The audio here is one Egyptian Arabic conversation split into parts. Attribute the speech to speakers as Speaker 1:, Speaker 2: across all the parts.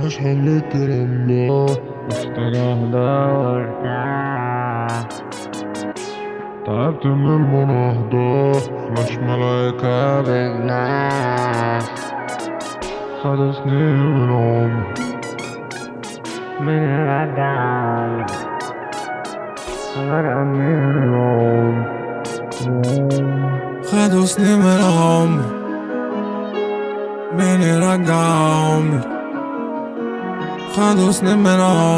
Speaker 1: مش حل الكلام ده
Speaker 2: محتاج اهدى وارتاح
Speaker 1: تعبت من المناهضة مش ملايكة
Speaker 2: بجناح
Speaker 1: خدوا سنين من عمري
Speaker 2: من رجع غرق من
Speaker 1: العمر
Speaker 3: خدوا سنين من عمري مين يرجع عمري خدوا سنين من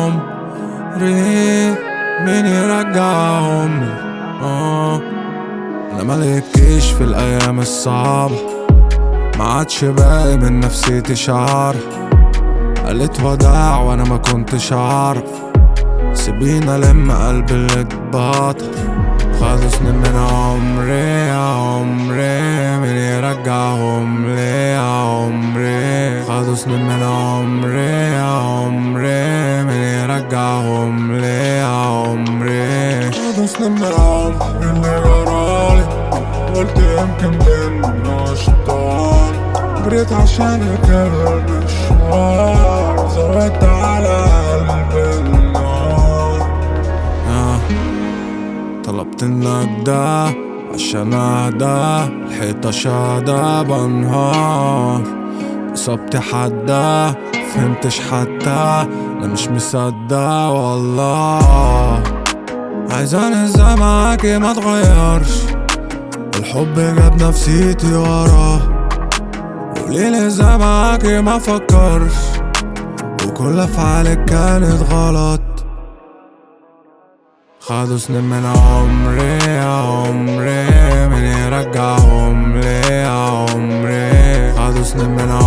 Speaker 3: عمري مين يرجع عمري آه انا ملكيش في الايام الصعبة ما عادش باقي من نفسيتي شعر قالت وداع وانا ما كنتش اعرف سيبينا لم قلبي اللي اتباطل خدوا سنين من عمري يا عمري مين يرجعهم لي يا عمري خدوا سنين من عمري يا عمري مين يرجعهم لي يا عمري خدوا سنين من عمري اللي جرالي قلت يمكن منه شيطان جريت عشان اكمل مشوار زودت على قلبي النار آه. طلبت النجدة عشان اهدى الحيطة شهدة بنهار اصابتي حادة فهمتش حتى انا مش مصدق والله عايزاني ازاي معاكي ما تغيرش الحب جاب نفسيتي وراه قوليلي ازاي معاكي ما فكرش وكل افعالك كانت غلط خدوا سنين من عمري يا عمري مين يرجعهم لي يا عمري خدوا سنين من